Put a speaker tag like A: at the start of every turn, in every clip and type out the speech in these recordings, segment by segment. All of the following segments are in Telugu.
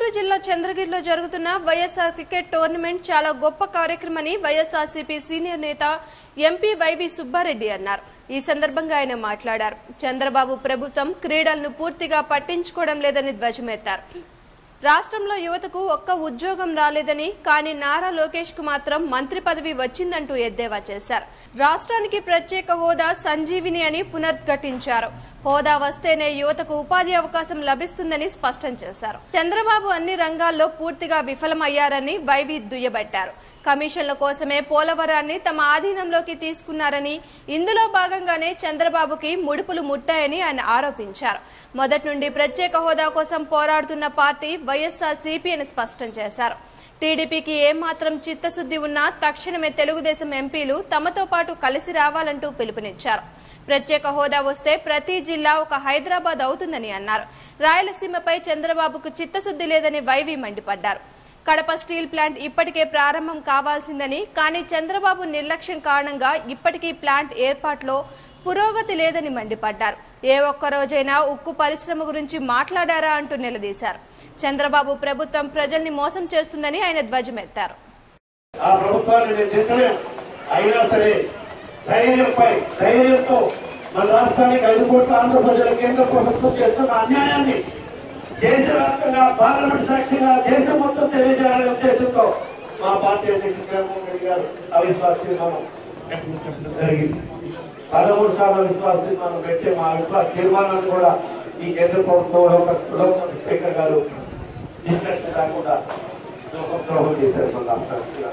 A: గుంటూరు జిల్లా చంద్రగిరిలో జరుగుతున్న వైఎస్ఆర్ క్రికెట్ టోర్నమెంట్ చాలా గొప్ప కార్యక్రమని వైఎస్ఆర్సీపీ సీనియర్ నేత ఎంపీ వైవి సుబ్బారెడ్డి అన్నారు ఈ సందర్భంగా ఆయన మాట్లాడారు చంద్రబాబు ప్రభుత్వం క్రీడలను పూర్తిగా పట్టించుకోవడం లేదని ధ్వజమెత్తారు రాష్ట్రంలో యువతకు ఒక్క ఉద్యోగం రాలేదని కానీ నారా లోకేష్ కు మాత్రం మంత్రి పదవి వచ్చిందంటూ ఎద్దేవా చేశారు రాష్ట్రానికి ప్రత్యేక హోదా సంజీవిని అని పునర్ఘటించారు హోదా వస్తేనే యువతకు ఉపాధి అవకాశం లభిస్తుందని స్పష్టం చేశారు చంద్రబాబు అన్ని రంగాల్లో పూర్తిగా విఫలమయ్యారని వైవి దుయ్యబట్టారు కమిషన్ల కోసమే పోలవరాన్ని తమ ఆధీనంలోకి తీసుకున్నారని ఇందులో భాగంగానే చంద్రబాబుకి ముడుపులు ముట్టాయని ఆయన ఆరోపించారు మొదటి నుండి ప్రత్యేక హోదా కోసం పోరాడుతున్న పార్టీ వైఎస్ఆర్ సిపి అని స్పష్టం చేశారు టీడీపీకి ఏమాత్రం చిత్తశుద్ది ఉన్నా తక్షణమే తెలుగుదేశం ఎంపీలు తమతో పాటు కలిసి రావాలంటూ పిలుపునిచ్చారు ప్రత్యేక హోదా వస్తే ప్రతి జిల్లా ఒక హైదరాబాద్ అవుతుందని అన్నారు రాయలసీమపై చంద్రబాబుకు చిత్తశుద్ది లేదని వైవి మండిపడ్డారు కడప స్టీల్ ప్లాంట్ ఇప్పటికే ప్రారంభం కావాల్సిందని కానీ చంద్రబాబు నిర్లక్ష్యం కారణంగా ఇప్పటికీ ప్లాంట్ ఏర్పాట్లో పురోగతి లేదని మండిపడ్డారు ఏ ఒక్క రోజైనా ఉక్కు పరిశ్రమ గురించి మాట్లాడారా అంటూ నిలదీశారు చంద్రబాబు ప్రభుత్వం ప్రజల్ని మోసం చేస్తుందని ఆయన ధ్వజమెత్తారు
B: ఆ ప్రభుత్వాన్ని నేను చేసలేం అయినా సరే ధైర్యంపై ధైర్యంతో మన రాష్ట్రానికి ఐదు కోట్ల ఆంధ్ర ప్రజల కేంద్ర ప్రభుత్వం చేస్తున్న అన్యాయాన్ని దేశవ్యాప్తంగా పార్లమెంట్ సాక్షిగా దేశం మొత్తం తెలియజేయాలనే ఉద్దేశంతో మా పార్టీ అధ్యక్షుడు జగన్మోహన్ రెడ్డి గారు అవిశ్వాస తీర్మానం ప్రకటించడం జరిగింది పదమూడు సార్లు విశ్వాస తీర్మానం పెట్టే మా విశ్వాస తీర్మానాన్ని కూడా ఈ కేంద్ర ప్రభుత్వం లోక్సభ స్పీకర్ గారు డిస్కషన్ కాకుండా ద్రోహం చేశారు మన రాష్ట్రానికి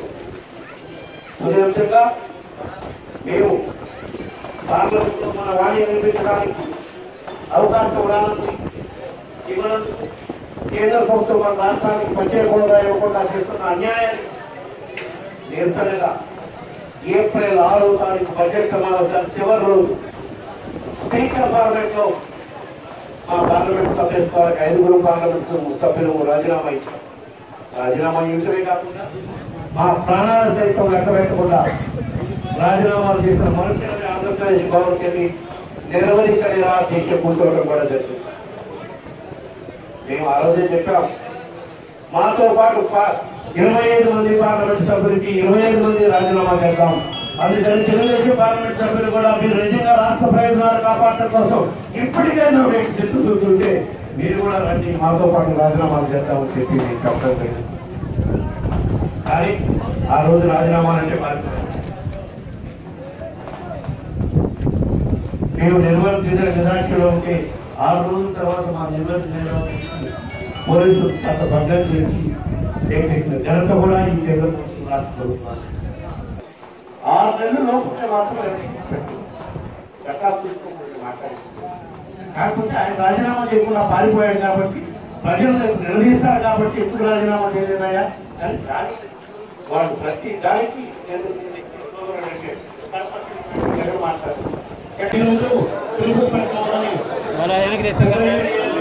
B: అదే విధంగా మేము పార్లమెంట్లో మన వాణి నిర్మించడానికి అవకాశం రానందుకు ఇవ్వనందుకు కేంద్ర ప్రభుత్వం మన రాష్ట్రానికి ప్రత్యేక హోదా ఇవ్వకుండా చేస్తున్న అన్యాయాన్ని నిరసనగా ఏప్రిల్ ఆరో తారీఖు బడ్జెట్ సమావేశాల చివరి రోజు స్పీకర్ పార్లమెంట్ లో మా పార్లమెంట్ సభ్యుల ద్వారా ఐదుగురు పార్లమెంట్ సభ్యులు రాజీనామా ఇచ్చారు రాజీనామా ఇవ్వడమే కాకుండా మా ప్రాణాలు సైతం లెక్క పెట్టకుండా రాజీనామాలు చేసిన మనుషులని ఆంధ్రప్రదేశ్ గవర్నమెంట్ నిరవధిక నిరాశ కూర్చోవడం కూడా జరిగింది మేము ఆ రోజే చెప్పాం మాతో పాటు పా- ఇరవై ఐదు మంది పార్లమెంట్ సభ్యులకి ఇరవై ఐదు మంది రాజీనామా చేద్దాం అందుకని తెలుగుదేశం పార్లమెంట్ సభ్యులు కూడా మీరు నిజంగా రాష్ట్ర ప్రయోజనాలు కాపాడటం కోసం ఇప్పటికైనా మీకు చెట్టు చూస్తుంటే మీరు కూడా రండి మాతో పాటు రాజీనామాలు చేద్దామని చెప్పి మీకు చెప్పడం జరిగింది కానీ ఆ రోజు రాజీనామాలు అంటే మాకు మేము నిర్వహించిన నిరాశలో ఉంటే ఆరు రోజుల తర్వాత మా నిర్వహించిన పోలీసులు అంత భద్రత చేసి చేసిన జనత కూడా ఈ కేంద్ర ప్రభుత్వం రాష్ట్ర ప్రభుత్వాలు ఆరు నెలలు లోపలే మాత్రం ఎలక్షన్స్ పెట్టారు. చట్టాలు చూసుకోకుండా మాట్లాడిస్తున్నారు. కాకపోతే ఆయన రాజీనామా చేయకుండా పారిపోయాడు కాబట్టి ప్రజలు నిలదీస్తారు కాబట్టి ఎప్పుడు రాజీనామా చేయలేదయ్యా అని దాని వాళ్ళు ప్రతి దానికి కేంద్ర ప్రభుత్వం మాట్లాడారు ఈరోజు తిరుపతి పట్టణంలోని
C: మన వెనక్కి తీసుకుంటే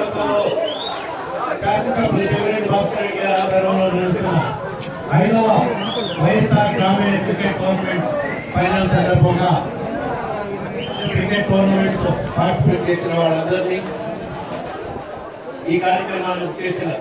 B: శాసనసభ్యులు దేవిరెడ్డి భాస్కర్ రెడ్డి గారి ఆధ్వర్యంలో జరుగుతున్న ఐదవ వైఎస్ఆర్ గ్రామీణ క్రికెట్ టోర్నమెంట్ ఫైనల్ సందర్భంగా క్రికెట్ టోర్నమెంట్ లో పార్టిసిపేట్ చేసిన వాళ్ళందరినీ ఈ కార్యక్రమాన్ని చేసిన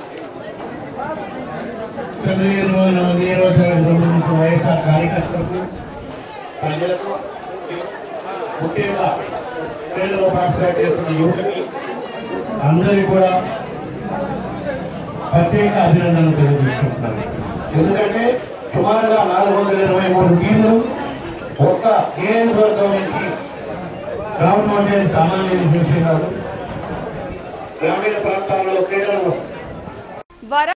B: చంద్రగిరిలో నియోజకవర్గం సంబంధించిన వైఎస్ఆర్ కార్యకర్తలకు ప్రజలకు ముఖ్యంగా క్రీడలో పార్టిసిపేట్ చేస్తున్న యువతకి అందరికీ కూడా ప్రత్యేక అభినందనలు తెలియజేసుకుంటున్నాను ఎందుకంటే సుమారుగా నాలుగు వందల ఇరవై మూడు టీంలు ఒక్క ఏఎన్ వర్గం నుంచి గ్రౌండ్ మౌంటైన్ సామాన్యులు చూసేవారు గ్రామీణ ప్రాంతాల్లో క్రీడలు
A: వర